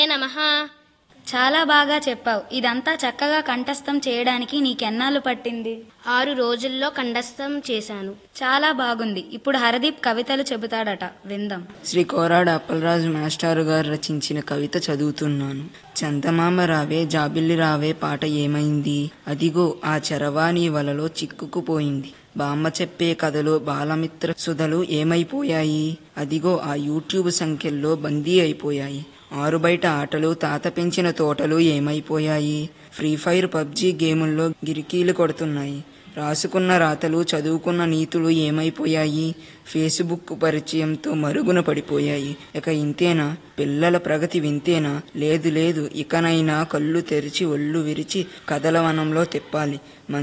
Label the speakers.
Speaker 1: నమః
Speaker 2: చాలా బాగా చెప్పావు ఇదంతా చక్కగా కంఠస్థం చేయడానికి నీకెన్నాళ్ళు పట్టింది
Speaker 1: ఆరు రోజుల్లో కంఠస్థం చేశాను
Speaker 2: చాలా బాగుంది ఇప్పుడు హరదీప్ కవితలు చెబుతాడట విందాం
Speaker 3: శ్రీ కోరాడ అప్పలరాజు మాస్టారు గారు రచించిన కవిత చదువుతున్నాను చందమామ రావే జాబిల్లి రావే పాట ఏమైంది అదిగో ఆ చరవాణి వలలో చిక్కుకుపోయింది బామ్మ చెప్పే కథలు బాలమిత్ర సుధలు ఏమైపోయాయి అదిగో ఆ యూట్యూబ్ సంఖ్యల్లో బందీ అయిపోయాయి ఆరు బయట ఆటలు తాత పెంచిన తోటలు ఏమైపోయాయి ఫ్రీ ఫైర్ పబ్జి గేముల్లో గిరికీలు కొడుతున్నాయి రాసుకున్న రాతలు చదువుకున్న నీతులు ఏమైపోయాయి ఫేస్బుక్ పరిచయంతో మరుగున పడిపోయాయి ఇక ఇంతేనా పిల్లల ప్రగతి వింతేనా లేదు లేదు ఇకనైనా కళ్ళు తెరిచి ఒళ్ళు విరిచి కథల వనంలో తిప్పాలి